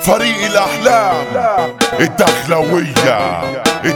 فريق الأحلام الدخلوية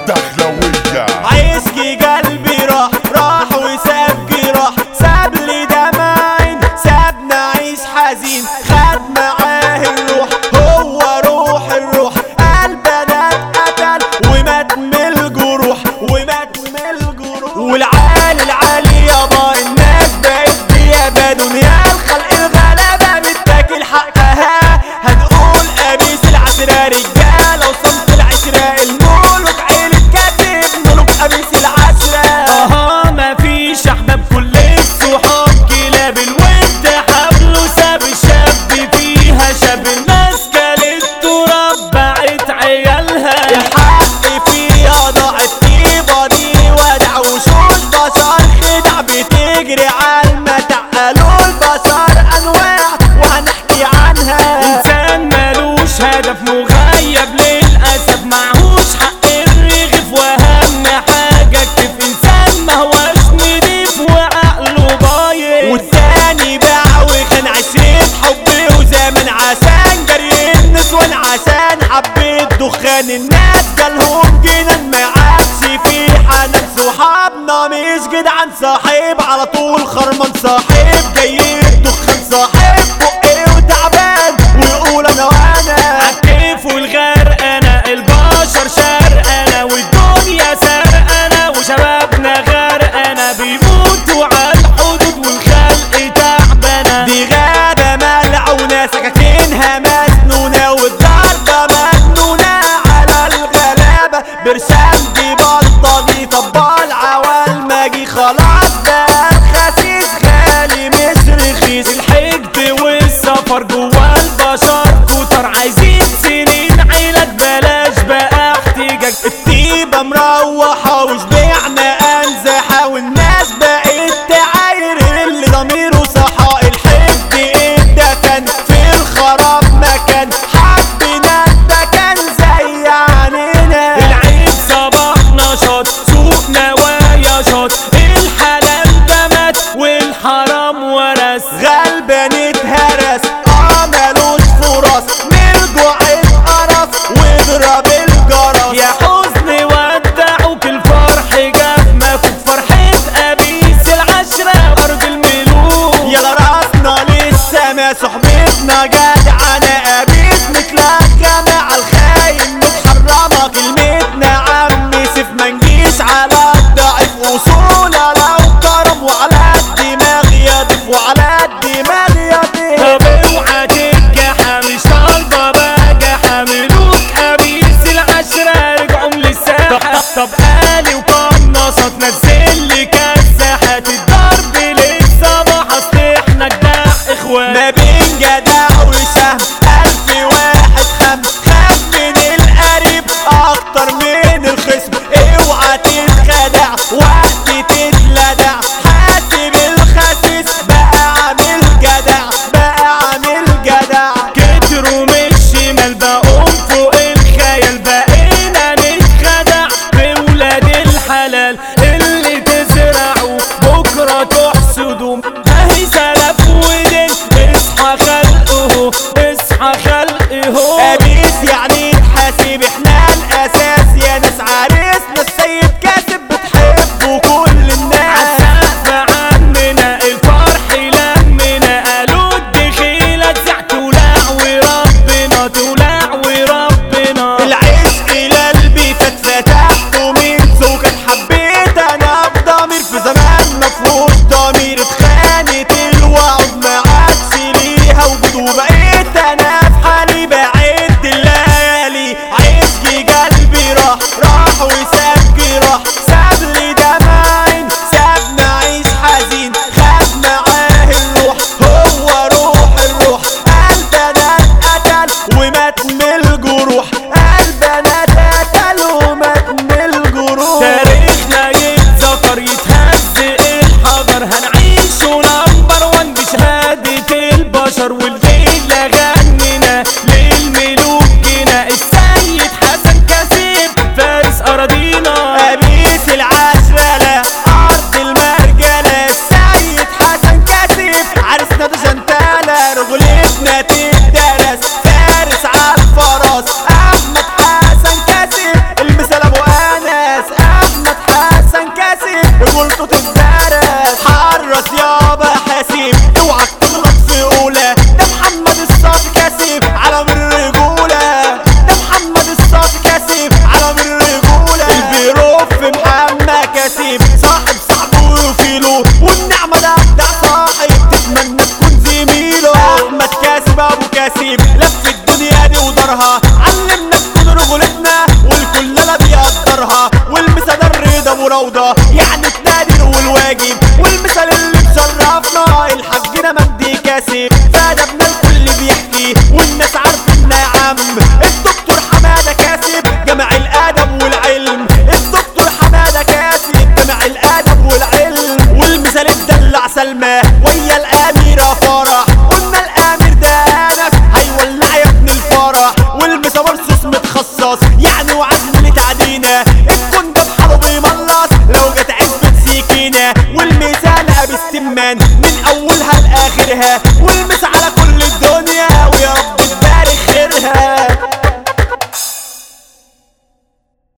الدخلوية عايزكي قلبي راح راح وساب جراح ساب لي دمعين سابنا عيش حزين خد معاه الروح هو روح الروح قلبنا اتقتل ومات من الجروح ومات من الجروح والعالي العالي يابا الناس بقت ديابة دنيا الخلق الغلابة متاكل حقها هنقول قميص العشرة رجالة وصمت العشرة الملوك عيلة كاتب ملوك قميص العشرة اها مفيش احباب كل الصحاب كلاب الود حبله ساب الشاب فيها شاب ماسكة للتراب باعت عيالها الحق فيها ضاعت طيبة دي ودع وشوش بشر خدع بتجري عالمتع قالوا البشر انواع وهنحكي عنها انسان ملوش هدف مغيب للاسف معهوش حق الرغيف واهم حاجه اكتف انسان ما هوش نضيف وعقله بايظ والتاني باع وخان عشرين حب وزمن عشان جري النسوان عشان حبيت دخان الناس جالهم جنان ما عادش في حنان صحابنا مش جدعان صاحب على طول خرمان صاحب جاي الدخان صاحب بقي وتعبان ويقول انا وانا عالكيف والغرق انا البشر شرق انا والدنيا سرق انا وشبابنا غرق انا بيموتوا على الحدود والخلق تعبانه دي غابه ملعونه سكاكينها مسنونه والضربه مجنونه على الغلابه برشام دي بلطجي طبال عوال ماجي خلاص بقى خسيس غالي مش رخيص الحقد والسفر جوا البشر كتر عايزين سنين عيلة بلاش بقى احتجاج الطيبة مروحة وشبعنا انزحة والناس بقت تعاير اللي ضميره صحى الحقد اتدفن في الخراب مكان حبنا المكان زي عنينا العيد صباح نشاط سوق نوايا شاط الحلال ده مات والحرام ورث غلبان اتهرس اه مالوش فرص من الجوع اتقرص واضرب الجرس يا حزن ودعوك الفرح جاب مفوق فرحة قبيس العشرة أرض الملوك يلا راسنا للسما صحبتنا جدعانة قبيس متلقى مع الخاين متحرمة كلمتنا عمي سيف منجيش على الضعيف وصولة لو كرم وعلى الدماغ يضيف وعلى الدماغ يضيف طب اوعى تتجحى مش طالبة بجحى ملوك قبيس العشرة رجعوا للساحة طب قالي وقنصت نزل لي كساحات الضرب للصباح اصل احنا جدع اخوان ما بين جدع وشهم الف واحد خم خم من القريب اكتر من الخصم اوعى تتخدع وقت تتلدع حاسب الخسيس بقى عامل جدع بقى عامل جدع كتروا من الشمال بقوم فوق الخيال بقينا نتخدع بولاد الحلال اللي تزرعوا بكرة تحسدوا اهي سلف ودين اصحى خلقه اصحى خلقه قميص يعني تحاسب احنا الاساس يا ناس عريسنا السيد كاسب بتحبه كل الناس عالسقف عننا الفرح لمنا قالوا الدخيلة تزع تولع وربنا تولع وربنا العشق لقلبي فتفتحته من سوكت حبيت انا بضمير في زمان مفهوش ضمير اتخانت الوعد ما عادش ليها وجود وبقيت انا في حالي بعد الليالي عشقي قلبي راح راح وساب جراح ساب لي دمعين سابنا عيش حزين خد معاه الروح هو روح الروح قلبنا اتقتل ومات من الجروح قلبنا اتقتل ومات من الجروح تاريخنا يتذكر يتهز الحجر هنعيش نمبر وان بشهادة البشر والليلة غنينا للملوك جينا السيد حسن كاسب فارس أراضينا قميص العشرة لا أرض المرجلة السيد حسن كاسب عرسنا ده جنتالة رجولتنا تدرس فارس عالفرس زمان من اولها لاخرها